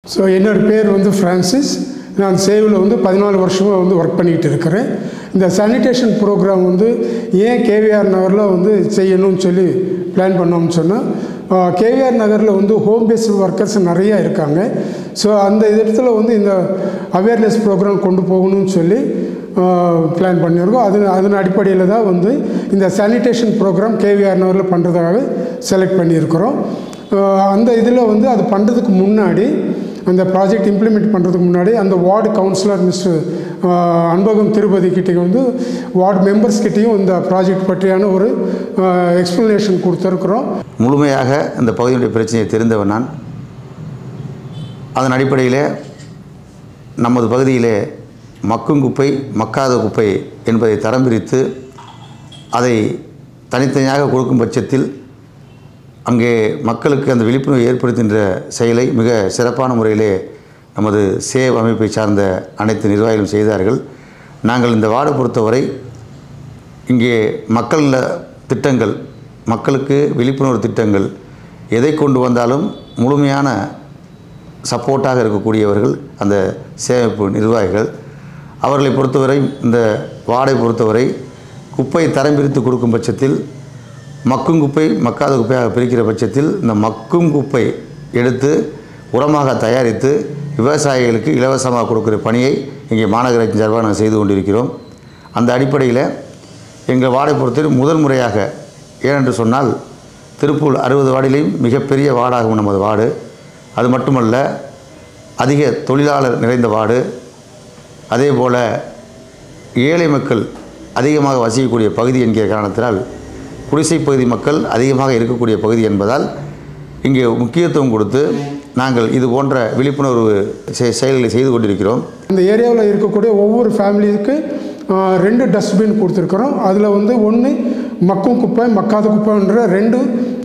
so என்னோட பேர் வந்து ஃப்ரான்சிஸ் நான் சேவில் வந்து பதினாலு வருஷமாக வந்து ஒர்க் பண்ணிக்கிட்டு இருக்கிறேன் இந்த சானிடேஷன் ப்ரோக்ராம் வந்து ஏன் கேவிஆர் நகரில் வந்து செய்யணும்னு சொல்லி பிளான் பண்ணோம்னு சொன்னால் கேவிஆர் நகரில் வந்து ஹோம் பேஸ்டு ஒர்க்கர்ஸ் நிறையா இருக்காங்க ஸோ அந்த இடத்துல வந்து இந்த அவேர்னஸ் ப்ரோக்ராம் கொண்டு போகணும்னு சொல்லி பிளான் பண்ணியிருக்கோம் அது அதன் அடிப்படையில் தான் வந்து இந்த சானிடேஷன் ப்ரோக்ராம் கேவிஆர் நகரில் பண்ணுறதுக்காக செலக்ட் பண்ணியிருக்கிறோம் அஹ் அந்த இதில் வந்து அது பண்ணுறதுக்கு முன்னாடி அந்த ப்ராஜெக்ட் இம்ப்ளிமெண்ட் பண்ணுறதுக்கு முன்னாடி அந்த ward councillor mister Anbagam Thirupathi கிட்டே வந்து வார்டு மெம்பர்ஸ் கிட்டேயும் இந்த ப்ராஜெக்ட் பற்றியான ஒரு எக்ஸ்ப்ளனேஷன் கொடுத்துருக்குறோம் முழுமையாக இந்த பகுதியினுடைய பிரச்சனையை தெரிந்தவன் நான் அதன் அடிப்படையிலே நமது பகுதியிலே மக்கும் குப்பை மக்காத குப்பை என்பதை தரம் பிரித்து அதை தனித்தனியாக கொடுக்கும் பட்சத்தில் அங்கே மக்களுக்கு அந்த விழிப்புணர்வை ஏற்படுத்துகின்ற செயலை மிக சிறப்பான முறையிலே நமது சேவ் அமைப்பை சார்ந்த அனைத்து நிர்வாகிகளும் செய்தார்கள் நாங்கள் இந்த வார்டை பொறுத்தவரை இங்கே மக்கள் நல திட்டங்கள் மக்களுக்கு விழிப்புணர்வு திட்டங்கள் எதை கொண்டு வந்தாலும் முழுமையான சப்போர்ட்டாக இருக்கக்கூடியவர்கள் அந்த சேமிப்பு நிர்வாகிகள் அவர்களை பொறுத்தவரை இந்த வார்டை பொறுத்தவரை குப்பை தரம் பிரித்து கொடுக்கும் பட்சத்தில் மக்கும் குப்பை மக்காத குப்பையாக பிரிக்கிற பட்சத்தில் இந்த மக்கும் குப்பை எடுத்து உரமாக தயாரித்து விவசாயிகளுக்கு இலவசமாக கொடுக்குற பணியை இங்கே மாநகராட்சி சார்பாக நாங்கள் செய்து கொண்டிருக்கிறோம் அந்த அடிப்படையில் எங்கள் வார்டை பொறுத்தவரை முதல் முறையாக ஏனென்று சொன்னால் திருப்பூர் அறுபது வார்டிலையும் மிகப்பெரிய வார்டாகும் நமது வார்டு அது மட்டுமல்ல அதிக தொழிலாளர் நிறைந்த வார்டு அதே போல் ஏழை மக்கள் அதிகமாக வசிக்கக்கூடிய பகுதி என்கிற காரணத்தினால் குடிசை பகுதி மக்கள் அதிகமாக இருக்கக்கூடிய பகுதி என்பதால் இங்கே முக்கியத்துவம் கொடுத்து நாங்கள் இது போன்ற விழிப்புணர்வு செ- செயல்களை செய்து கொண்டிருக்கிறோம் இந்த ஏரியாவில் இருக்கக்கூடிய ஒவ்வொரு ஃபேமிலிக்கு ஆஹ், ரெண்டு டஸ்ட்பின் கொடுத்துருக்குறோம் அதில் வந்து ஒன்று மக்கும் குப்பை மக்காத குப்பைன்ற ரெண்டு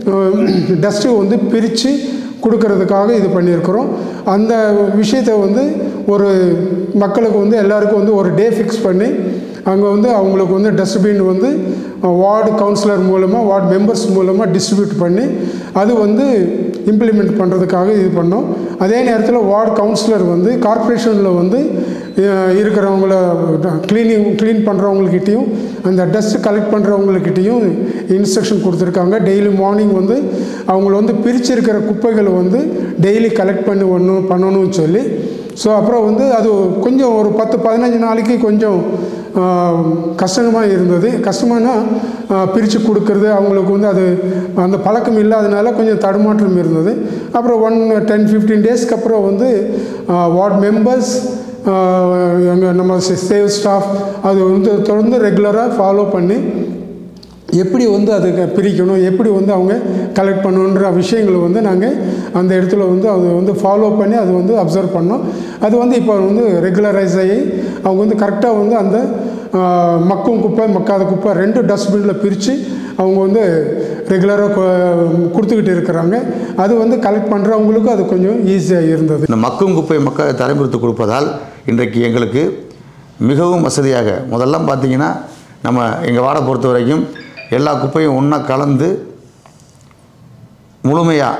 டஸ்ட்டு வந்து பிரித்து கொடுக்கறதுக்காக இது பண்ணியிருக்கிறோம் அந்த விஷயத்தை வந்து ஒரு மக்களுக்கு வந்து எல்லாருக்கும் வந்து ஒரு டே ஃபிக்ஸ் பண்ணி அங்கே வந்து அவங்களுக்கு வந்து டஸ்ட்பின் வந்து வார்டு கவுன்சிலர் மூலமாக வார்டு மெம்பர்ஸ் மூலமாக டிஸ்ட்ரிபியூட் பண்ணி அது வந்து இம்ப்ளிமெண்ட் பண்ணுறதுக்காக இது பண்ணோம் அதே நேரத்தில் வார்டு கவுன்சிலர் வந்து கார்ப்பரேஷனில் வந்து அஹ், இருக்கிறவங்கள க்ளீனிங் க்ளீன் பண்ணுறவங்கக்கிட்டேயும் அந்த டஸ்ட் கலெக்ட் பண்ணுறவங்கக்கிட்டேயும் இன்ஸ்ட்ரக்ஷன் கொடுத்துருக்காங்க டெய்லி மார்னிங் வந்து அவங்கள வந்து பிரிச்சிருக்கிற குப்பைகளை வந்து டெய்லி கலெக்ட் பண்ணி ஒன்றும் பண்ணணும்னு சொல்லி ஸோ அப்புறம் வந்து அது கொஞ்சம் ஒரு பத்து பதினஞ்சு நாளைக்கு கொஞ்சம் கஷ்டமாக இருந்தது கஷ்டமானா பிரித்து கொடுக்கறது அவங்களுக்கு வந்து அது அந்த பழக்கம் இல்லாதனால கொஞ்சம் தடுமாற்றம் இருந்தது அப்புறம் ஒன் டென் ஃபிஃப்டீன் டேஸ்க்கு அப்புறம் வந்து வார்ட் மெம்பர்ஸ் எங்கள் நம்ம சேவ் ஸ்டாஃப் அது வந்து தொடர்ந்து ரெகுலராக ஃபாலோ பண்ணி எப்படி வந்து அது க- பிரிக்கணும் எப்படி வந்து அவங்க கலெக்ட் பண்ணணுன்ற விஷயங்களை வந்து நாங்கள் அந்த இடத்துல வந்து அது வந்து ஃபாலோ பண்ணி அது வந்து அப்சர்வ் பண்ணோம் அது வந்து இப்போ வந்து ரெகுலரைஸ் ஆகி அவங்க வந்து கரெக்டாக வந்து அந்த ஆஹ், மக்கும் குப்பை மக்காத குப்பை ரெண்டு டஸ்ட்பினில் பிரித்து அவங்க வந்து ரெகுலராக கொடுத்துக்கிட்டு இருக்கிறாங்க அது வந்து கலெக்ட் பண்ணுறவங்களுக்கும் அது கொஞ்சம் ஈஸியாக இருந்தது இந்த மக்கும் குப்பை மக்க தரம்பிரித்து கொடுப்பதால் இன்றைக்கு எங்களுக்கு மிகவும் வசதியாக முதல்லாம் பார்த்தீங்கன்னா நம்ம எங்கள் வாடை பொறுத்த வரைக்கும் எல்லா குப்பையும் ஒன்றா கலந்து முழுமையாக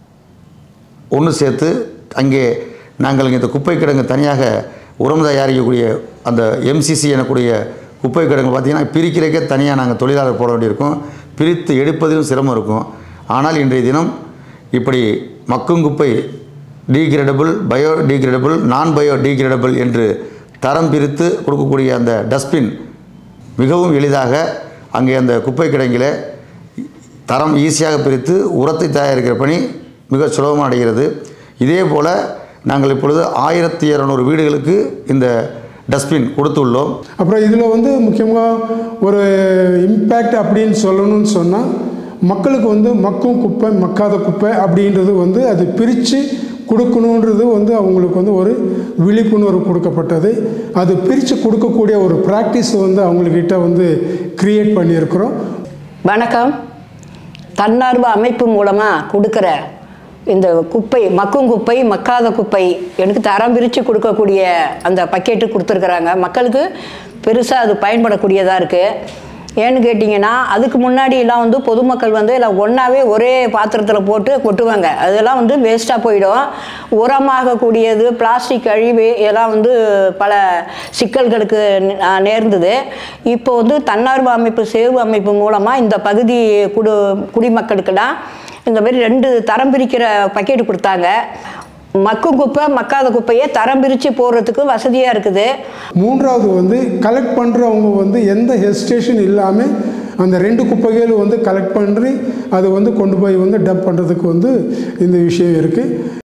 ஒன்று சேர்த்து அங்கே நாங்கள் இங்கே இந்த குப்பை கிடங்கு தனியாக உரம் தயாரிக்கக்கூடிய அந்த எம்சிசி எனக்கூடிய குப்பை கிடங்கு பார்த்திங்கன்னா பிரிக்கிறக்கே தனியாக நாங்கள் தொழிலாளர் போட வேண்டியிருக்கும் பிரித்து எடுப்பதிலும் சிரமம் இருக்கும் ஆனால் இன்றைய தினம் இப்படி மக்கும் குப்பை degradable biodegradable non biodegradable என்று தரம் பிரித்து கொடுக்கக்கூடிய அந்த டஸ்ட்பின் மிகவும் எளிதாக அங்கே அந்த குப்பை கிடங்கில் தரம் ஈஸியாக பிரித்து உரத்தை தயாரிக்கிற பணி மிக சுலபமாக அடைகிறது இதே போல் நாங்கள் இப்பொழுது ஆயிரத்தி இரநூறு வீடுகளுக்கு இந்த டஸ்ட்பின் கொடுத்துள்ளோம் அப்புறம் இதில் வந்து முக்கியமாக ஒரு இம்பேக்ட் அப்படின்னு சொல்லணும்னு சொன்னால் மக்களுக்கு வந்து மக்கும் குப்பை மக்காத குப்பை அப்படின்றது வந்து அது பிரித்து கொடுக்கணுன்றது வந்து அவங்களுக்கு வந்து ஒரு விழிப்புணர்வு கொடுக்கப்பட்டது அது பிரித்து கொடுக்கக்கூடிய ஒரு ப்ராக்டிஸ் வந்து அவங்கக்கிட்ட வந்து க்ரியேட் பண்ணியிருக்கிறோம் வணக்கம் தன்னார்வ அமைப்பு மூலமாக கொடுக்குற இந்த குப்பை மக்கும் குப்பை மக்காத குப்பை எனக்கு தரம் பிரித்து கொடுக்கக்கூடிய அந்த பக்கெட்டு கொடுத்துருக்குறாங்க மக்களுக்கு பெருசாக அது பயன்படக்கூடியதாக இருக்குது ஏன்னு கேட்டிங்கன்னா அதுக்கு முன்னாடிலாம் வந்து பொதுமக்கள் வந்து எல்லாம் ஒன்றாவே ஒரே பாத்திரத்தில் போட்டு கொட்டுவாங்க அதெல்லாம் வந்து வேஸ்ட்டாக போயிடும் உரமாகக்கூடியது பிளாஸ்டிக் கழிவு இதெல்லாம் வந்து பல சிக்கல்களுக்கு நே- ஆ, நேர்ந்தது இப்போ வந்து தன்னார்வ அமைப்பு சேர்வு அமைப்பு மூலமாக இந்த பகுதி குடு குடிமக்களுக்கெல்லாம் இந்த மாதிரி ரெண்டு தரம் பிரிக்கிற பக்கெட் கொடுத்தாங்க மக்கும் குப்பை மக்காத குப்பையை தரம் பிரித்து போடுறதுக்கு வசதியாக இருக்குது மூன்றாவது வந்து கலெக்ட் பண்ணுறவங்க வந்து எந்த ஹெசிடேஷன் இல்லாமல் அந்த ரெண்டு குப்பைகளும் வந்து கலெக்ட் பண்ணி அதை வந்து கொண்டு போய் வந்து டப் பண்ணுறதுக்கு வந்து இந்த விஷயம் இருக்குது